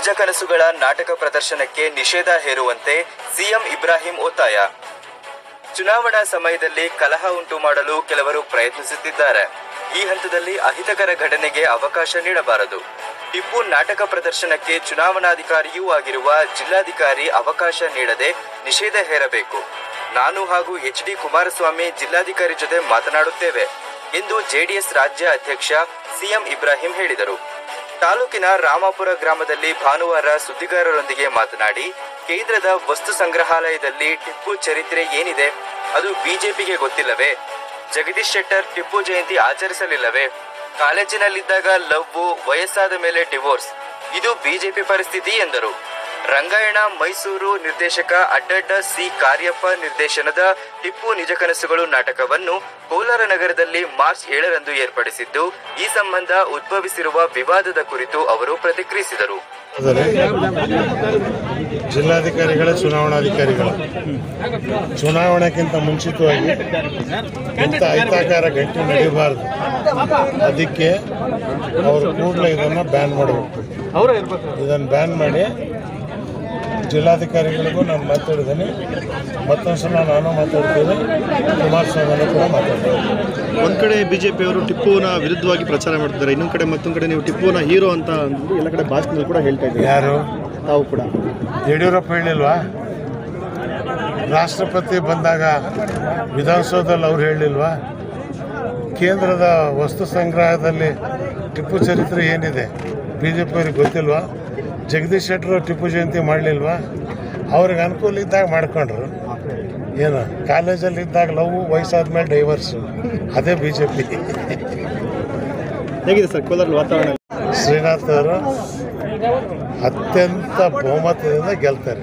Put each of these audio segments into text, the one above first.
ನಿಜ ಕನಸುಗಳ ನಾಟಕ ಪ್ರದರ್ಶನಕ್ಕೆ ನಿಷೇಧ ಹೇರುವಂತೆ ಸಿಎಂ ಇಬ್ರಾಹಿಂ ಒತ್ತಾಯ ಚುನಾವಣಾ ಸಮಯದಲ್ಲಿ ಕಲಹ ಉಂಟು ಮಾಡಲು ಕೆಲವರು ಪ್ರಯತ್ನಿಸುತ್ತಿದ್ದಾರೆ ಈ ಹಂತದಲ್ಲಿ ಅಹಿತಕರ ಘಟನೆಗೆ ಅವಕಾಶ ನೀಡಬಾರದು ಟಿಪ್ಪು ನಾಟಕ ಪ್ರದರ್ಶನಕ್ಕೆ ಚುನಾವಣಾಧಿಕಾರಿಯೂ ಆಗಿರುವ ಜಿಲ್ಲಾಧಿಕಾರಿ ಅವಕಾಶ ನೀಡದೆ ನಿಷೇಧ ಹೇರಬೇಕು ನಾನು ಹಾಗೂ ಎಚ್ ಡಿ ಕುಮಾರಸ್ವಾಮಿ ಜಿಲ್ಲಾಧಿಕಾರಿ ಜೊತೆ ಮಾತನಾಡುತ್ತೇವೆ ಎಂದು ಜೆಡಿಎಸ್ ರಾಜ್ಯ ಅಧ್ಯಕ್ಷ ಸಿಎಂ ಇಬ್ರಾಹಿಂ ಹೇಳಿದರು ತಾಲೂಕಿನ ರಾಮಾಪುರ ಗ್ರಾಮದಲ್ಲಿ ಭಾನುವಾರ ಸುದ್ದಿಗಾರರೊಂದಿಗೆ ಮಾತನಾಡಿ ಕೇಂದ್ರದ ವಸ್ತು ಸಂಗ್ರಹಾಲಯದಲ್ಲಿ ಟಿಪ್ಪು ಚರಿತ್ರೆ ಏನಿದೆ ಅದು ಬಿಜೆಪಿಗೆ ಗೊತ್ತಿಲ್ಲವೇ ಜಗದೀಶ್ ಶೆಟ್ಟರ್ ಟಿಪ್ಪು ಜಯಂತಿ ಆಚರಿಸಲಿಲ್ಲವೇ ಕಾಲೇಜಿನಲ್ಲಿದ್ದಾಗ ಲವ್ ವಯಸ್ಸಾದ ಮೇಲೆ ಡಿವೋರ್ಸ್ ಇದು ಬಿಜೆಪಿ ಪರಿಸ್ಥಿತಿ ಎಂದರು ರಂಗಾಯಣ ಮೈಸೂರು ನಿರ್ದೇಶಕ ಅಡ್ಡಡ್ಡ ಸಿ ಕಾರ್ಯಪ್ಪ ನಿರ್ದೇಶನದ ಟಿಪ್ಪು ನಿಜ ಕನಸುಗಳು ನಾಟಕವನ್ನು ಕೋಲಾರ ನಗರದಲ್ಲಿ ಮಾರ್ಚ್ ಏಳರಂದು ಏರ್ಪಡಿಸಿದ್ದು ಈ ಸಂಬಂಧ ಉದ್ಭವಿಸಿರುವ ವಿವಾದದ ಕುರಿತು ಅವರು ಪ್ರತಿಕ್ರಿಯಿಸಿದರು ಆದರೆ ಜಿಲ್ಲಾಧಿಕಾರಿಗಳ ಚುನಾವಣಾಧಿಕಾರಿಗಳ ಚುನಾವಣೆಗಿಂತ ಮುಂಚಿತವಾಗಿ ಇಂಥ ಅಹಿತಕಾರ ಗಂಟೆ ನಡೀಬಾರ್ದು ಅದಕ್ಕೆ ಅವರು ಕೂಡಲೇ ಇದನ್ನು ಬ್ಯಾನ್ ಮಾಡಬೇಕು ಇದನ್ನು ಬ್ಯಾನ್ ಮಾಡಿ ಜಿಲ್ಲಾಧಿಕಾರಿಗಳಿಗೂ ನಾನು ಮಾತಾಡಿದ್ದೀನಿ ಮತ್ತೊಂದು ಸಲ ನಾನು ಮಾತಾಡ್ತೀನಿ ಕುಮಾರಸ್ವಾಮಿನೂ ಕೂಡ ಮಾತಾಡ್ತೀನಿ ಒಂದ್ ಕಡೆ ಬಿಜೆಪಿಯವರು ಟಿಪ್ಪುವಿನ ವಿರುದ್ಧವಾಗಿ ಪ್ರಚಾರ ಮಾಡ್ತಿದ್ದಾರೆ ಇನ್ನೊಂದ್ ಕಡೆ ಮತ್ತೊಂದ್ ಕಡೆ ನೀವು ಟಿಪ್ಪುವಿನ ಹೀರೋ ಅಂತ ಅಂದ್ಬಿಟ್ಟು ಎಲ್ಲ ಕಡೆ ಭಾಷಣದಲ್ಲಿ ಕೂಡ ಹೇಳ್ತಾ ಇದ್ದಾರೆ ಯಾರು ತಾವು ಕೂಡ ಯಡಿಯೂರಪ್ಪ ಹೇಳಿಲ್ವಾ ರಾಷ್ಟ್ರಪತಿ ಬಂದಾಗ ವಿಧಾನಸೌಧದಲ್ಲಿ ಅವ್ರು ಹೇಳಿಲ್ವಾ ಕೇಂದ್ರದ ವಸ್ತು ಸಂಗ್ರಹದಲ್ಲಿ ಟಿಪ್ಪು ಚರಿತ್ರೆ ಏನಿದೆ ಬಿ ಜೆ ಪಿಯವ್ರಿಗೆ ಗೊತ್ತಿಲ್ವಾ ಜಗದೀಶ್ ಶೆಟ್ಟರು ಟಿಪ್ಪು ಜಯಂತಿ ಮಾಡಲಿಲ್ವಾ ಅವ್ರಿಗೆ ಅನುಕೂಲ ಇದ್ದಾಗ ಮಾಡ್ಕೊಂಡ್ರು ಏನು ಕಾಲೇಜಲ್ಲಿ ಇದ್ದಾಗ ಲವ್ ವಯಸ್ಸಾದ್ಮೇಲೆ ಡೈವರ್ಸು ಅದೇ ಬಿ ಜೆ ಪಿ ಹೇಗಿದೆ ಸರ್ ಕೋಲಾರ ವಾತಾವರಣ ಶ್ರೀನಾಥ್ ಅವರು ಅತ್ಯಂತ ಬಹುಮತದಿಂದ ಗೆಲ್ತಾರೆ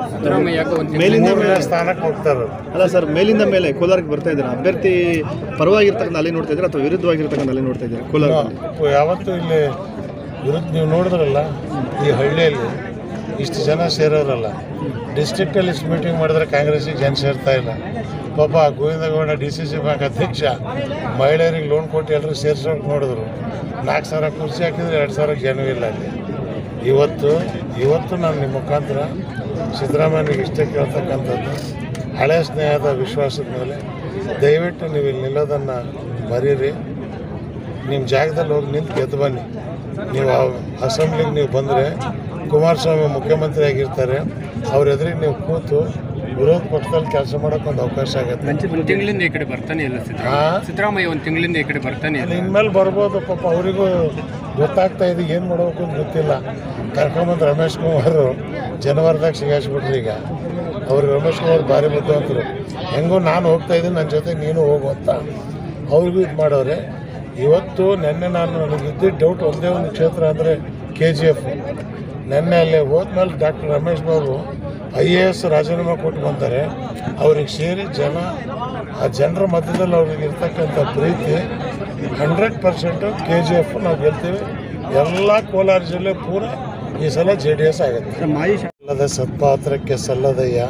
ಮೇಲಿಂದ ಮೂರನೇ ಮೇಲೆ ಸ್ಥಾನಕ್ಕೆ ಹೋಗ್ತಾರೆ ಅಲ್ಲ ಸರ್ ಮೇಲಿಂದ ಮೇಲೆ ಕೋಲಾರಕ್ಕೆ ಬರ್ತಾ ಇದ್ದಾರೆ ಅಭ್ಯರ್ಥಿ ಪರವಾಗಿರ್ತಕ್ಕಂಥ ಅಲ್ಲಿ ನೋಡ್ತಾ ಇದ್ದಾರೆ ಅಥವಾ ವಿರುದ್ಧವಾಗಿರ್ತಕ್ಕಂಥ ಅಲ್ಲಿ ನೋಡ್ತಾ ಇದ್ದಾರೆ ಕೋಲಾರದಲ್ಲಿ ನಾವು ಯಾವತ್ತೂ ಇಲ್ಲಿ ವಿರುದ್ಧ ನೀವು ನೋಡಿದ್ರಲ್ಲ ಈ ಹಳ್ಳಿಯಲ್ಲಿ ಇಷ್ಟು ಜನ ಸೇರೋರಲ್ಲ ಡಿಸ್ಟ್ರಿಕ್ಟಲ್ಲಿ ಇಷ್ಟು ಮೀಟಿಂಗ್ ಮಾಡಿದ್ರೆ ಕಾಂಗ್ರೆಸ್ಸಿಗೆ ಜನ ಸೇರ್ತಾ ಇಲ್ಲ ಪಾಪ Govindagowda D C C bank ಅಧ್ಯಕ್ಷ ಮಹಿಳೆಯರಿಗೆ ಲೋನ್ ಕೊಟ್ಟು ಎಲ್ಲರೂ ಸೇರ್ಸೋಕೆ ನೋಡಿದ್ರು ನಾಲ್ಕು ಸಾವಿರ ಕುರ್ಚಿ ಹಾಕಿದ್ರೆ ಎರಡು ಸಾವಿರ ಜನವೂ ಇಲ್ಲ ಅಲ್ಲಿ ಇವತ್ತು ಇವತ್ತು ನಾನು ನಿಮ್ಮ ಮುಖಾಂತರ ಸಿದ್ದರಾಮಯ್ಯನಿಗೆ ಇಷ್ಟ ಕೇಳ್ತಕ್ಕಂಥದ್ದು ಹಳೆ ಸ್ನೇಹದ ವಿಶ್ವಾಸದ ಮೇಲೆ ದಯವಿಟ್ಟು ನೀವು ಇಲ್ಲಿ ನಿಲ್ಲೋದನ್ನು ಮರೀರಿ ನಿಮ್ಮ ಜಾಗದಲ್ಲಿ ಹೋಗಿ ನಿಂತು ಗೆದ್ದು ಬನ್ನಿ ನೀವು ಆ ಅಸೆಂಬ್ಲಿಗೆ ನೀವು ಬಂದರೆ ಕುಮಾರಸ್ವಾಮಿ ಮುಖ್ಯಮಂತ್ರಿ ಆಗಿರ್ತಾರೆ ಅವ್ರ ಎದುರಿಗೆ ನೀವು ಕೂತು ವಿರೋಧ ಪಕ್ಷದಲ್ಲಿ ಕೆಲಸ ಮಾಡೋಕೆ ಒಂದು ಅವಕಾಶ ಆಗುತ್ತೆ ಒಂದು ತಿಂಗಳಿಂದ ಈ ಕಡೆ ಬರ್ತಾನೆ ಇಲ್ಲ ಸಿದ್ದರಾಮಯ್ಯ ಹಾಂ ಸಿದ್ದರಾಮಯ್ಯ ಒಂದು ತಿಂಗಳಿಂದ ಈ ಕಡೆ ಬರ್ತಾನೆ ಇಲ್ಲ ಇನ್ಮೇಲೆ ಬರ್ಬೋದು ಪಾಪ ಅವರಿಗೂ ಗೊತ್ತಾಗ್ತಾ ಇದೆ ಏನು ಮಾಡ್ಬೇಕು ಅಂತ ಗೊತ್ತಿಲ್ಲ ಕರ್ಕೊಂಬಂದು ರಮೇಶ್ ಕುಮಾರ್ ಜನವರದಾಗ ಸಿಗಾಯಿಸ್ಬಿಟ್ರಿ ಈಗ ಅವ್ರು ರಮೇಶ್ ಕುಮಾರ್ ಭಾರಿ ಬುದ್ಧಿವಂತರು ಹೆಂಗೂ ನಾನು ಹೋಗ್ತಾ ಇದ್ದೀನಿ ನನ್ನ ಜೊತೆ ನೀನು ಹೋಗು ಅಂತ ಅವ್ರಿಗೂ ಇದು ಮಾಡವ್ರೆ ಇವತ್ತು ನಿನ್ನೆ ನಾನು ನನಗೆ ಇದ್ದಿದ್ದ ಡೌಟ್ ಒಂದೇ ಒಂದು ಕ್ಷೇತ್ರ ಅಂದರೆ ಕೆ ಜಿ ಎಫ್ ನಿನ್ನೆ ಅಲ್ಲಿ ಹೋದ್ಮೇಲೆ doctor Ramesh Babu I A S ರಾಜೀನಾಮೆ ಕೊಟ್ಟು ಬಂತಾರೆ ಅವ್ರಿಗೆ ಸೇರಿ ಜನ ಆ ಜನರ ಮಧ್ಯದಲ್ಲಿ ಅವ್ರಿಗೆ ಇರ್ತಕ್ಕಂಥ ಪ್ರೀತಿ hundred percent K G F ನಾವು ಗೆಲ್ತೀವಿ ಎಲ್ಲ ಕೋಲಾರ ಜಿಲ್ಲೆ ಪೂರ ಈ ಸಲ ಜೆ ಡಿ ಎಸ್ ಆಗುತ್ತೆ ಮಾಯಿ ಅಲ್ಲದೆ ಸತ್ಪಾತ್ರಕ್ಕೆ ಸಲ್ಲದಯ್ಯ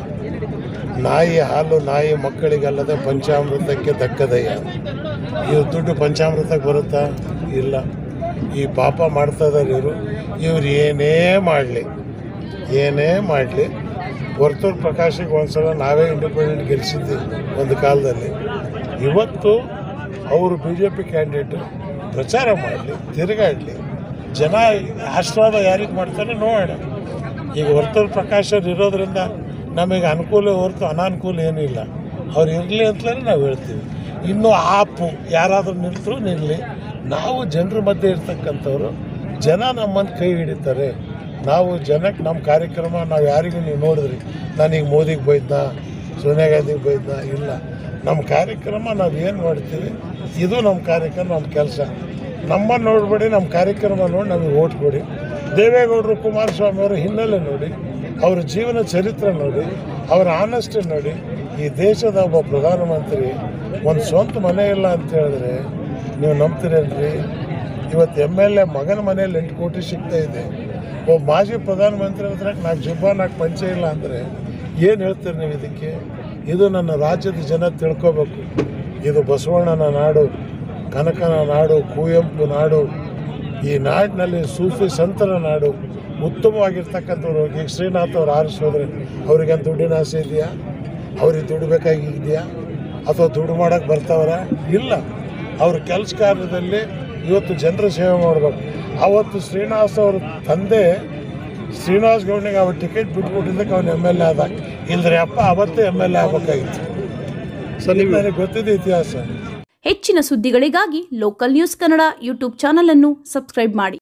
ನಾಯಿ ಹಾಲು ನಾಯಿ ಮಕ್ಕಳಿಗಲ್ಲದೆ ಪಂಚಾಮೃತಕ್ಕೆ ದಕ್ಕದಯ್ಯ ಈ ದುಡ್ಡು ಪಂಚಾಮೃತಕ್ಕೆ ಬರುತ್ತಾ ಇಲ್ಲ ಈ ಪಾಪ ಮಾಡ್ತಾ ಇದ್ದಾರೆ ಇವರು ಇವ್ರು ಏನೇ ಮಾಡಲಿ ಏನೇ ಮಾಡಲಿ ವರ್ತೂರ್ ಪ್ರಕಾಶಿಗೆ ಒಂದ್ಸಲ ನಾವೇ ಇಂಡಿಪೆಂಡೆಂಟ್ ಗೆಲ್ಲಿಸಿದ್ವಿ ಒಂದು ಕಾಲದಲ್ಲಿ ಇವತ್ತು ಅವರು ಬಿ ಜೆ ಪಿ ಕ್ಯಾಂಡಿಡೇಟು ಪ್ರಚಾರ ಮಾಡಲಿ ತಿರುಗಾಡಲಿ ಜನ ಆಶೀರ್ವಾದ ಯಾರಿಗೆ ಮಾಡ್ತಾರೆ ನೋಡೋಣ ಈಗ ವರ್ತೂರ್ ಪ್ರಕಾಶ್ ಅವ್ರು ಇರೋದ್ರಿಂದ ನಮಗೆ ಅನುಕೂಲ ಹೊರತು ಅನಾನುಕೂಲ ಏನೂ ಇಲ್ಲ ಅವ್ರು ಇರಲಿ ಅಂತಲೇ ನಾವು ಹೇಳ್ತೀವಿ ಇನ್ನು ಆಪು ಯಾರಾದರೂ ನಿಲ್ತರೂ ನಿಲ್ಲಿ ನಾವು ಜನರ ಮಧ್ಯೆ ಇರ್ತಕ್ಕಂಥವ್ರು ಜನ ನಮ್ಮನ್ನು ಕೈ ಹಿಡಿತಾರೆ ನಾವು ಜನಕ್ಕೆ ನಮ್ಮ ಕಾರ್ಯಕ್ರಮ ನಾವು ಯಾರಿಗೂ ನೀವು ನೋಡಿದ್ರಿ ನಾನೀಗ ಮೋದಿಗೆ ಬೈದ್ನಾ ಸೋನಿಯಾ ಗಾಂಧಿಗೆ ಬೈದ್ನಾ ಇಲ್ಲ ನಮ್ಮ ಕಾರ್ಯಕ್ರಮ ನಾವು ಏನು ಮಾಡ್ತೀವಿ ಇದು ನಮ್ಮ ಕಾರ್ಯಕ್ರಮ ನಮ್ಮ ಕೆಲಸ ನಮ್ಮನ್ನು ನೋಡಬೇಡಿ ನಮ್ಮ ಕಾರ್ಯಕ್ರಮ ನೋಡಿ ನಮಗೆ ಓಟ್ ಕೊಡಿ ದೇವೇಗೌಡರು ಕುಮಾರಸ್ವಾಮಿ ಅವರ ಹಿನ್ನೆಲೆ ನೋಡಿ ಅವರ ಜೀವನ ಚರಿತ್ರೆ ನೋಡಿ ಅವರ ಆನೆಸ್ಟಿ ನೋಡಿ ಈ ದೇಶದ ಒಬ್ಬ ಪ್ರಧಾನಮಂತ್ರಿ ಒಂದು ಸ್ವಂತ ಮನೆ ಇಲ್ಲ ಅಂತ ಹೇಳಿದ್ರೆ ನೀವು ನಂಬ್ತೀರೇನ್ರಿ ಇವತ್ತು ಎಮ್ ಎಲ್ ಎ ಮಗನ ಮನೇಲಿ ಎಂಟು ಕೋಟಿ ಸಿಗ್ತಾ ಇದೆ ಒಬ್ಬ ಮಾಜಿ ಪ್ರಧಾನಮಂತ್ರಿ ಹತ್ರ ನಾಲ್ಕು ಜುಬ್ಬ ನಾಲ್ಕು ಪಂಚೆ ಇಲ್ಲ ಅಂದರೆ ಏನು ಹೇಳ್ತೀರಿ ನೀವು ಇದಕ್ಕೆ ಇದು ನನ್ನ ರಾಜ್ಯದ ಜನ ತಿಳ್ಕೋಬೇಕು ಇದು ಬಸವಣ್ಣನ ನಾಡು ಕನಕನ ನಾಡು ಕುವೆಂಪು ನಾಡು ಈ ನಾಡಿನಲ್ಲಿ ಸೂಫಿ ಸಂತರ ನಾಡು ಉತ್ತಮವಾಗಿರ್ತಕ್ಕಂಥವ್ರು ಹೋಗಿ ಶ್ರೀನಾಥ್ ಅವ್ರು ಆರಿಸೋದ್ರೆ ಅವ್ರಿಗೆ ದುಡ್ಡಿನ ಆಸೆ ಇದೆಯಾ ಅವ್ರಿಗೆ ದುಡ್ಡು ಬೇಕಾಗಿದೆಯಾ ಅಥವಾ ದುಡ್ಡು ಮಾಡೋಕ್ಕೆ ಬರ್ತಾವ್ರ ಇಲ್ಲ ಅವ್ರ ಕೆಲಸ ಕಾರ್ಯದಲ್ಲಿ ಇವತ್ತು ಜನರ ಸೇವೆ ಮಾಡಬೇಕು ಅವತ್ತು ಶ್ರೀನಿವಾಸ್ ಅವ್ರ ತಂದೆ ಶ್ರೀನಿವಾಸ್ ಗೌಡ್ನಿಗೆ ಅವ್ರ ಟಿಕೆಟ್ ಬಿಟ್ಬಿಟ್ಟಿದ್ದಕ್ಕೆ ಅವ್ನು ಎಮ್ ಎಲ್ ಎ ಆದ ಇಲ್ದ್ರೆ ಅಪ್ಪ ಅವತ್ತೇ ಎಮ್ ಎಲ್ ಎ ಆಗಬೇಕಾಗಿತ್ತು ಸರ್ ನೀವು ನನಗೆ ಗೊತ್ತಿದೆ ಇತಿಹಾಸ ಹೆಚ್ಚಿನ ಸುದ್ದಿಗಳಿಗಾಗಿ local news Kannada YouTube channel ಅನ್ನು ಸಬ್ಸ್ಕ್ರೈಬ್ ಮಾಡಿ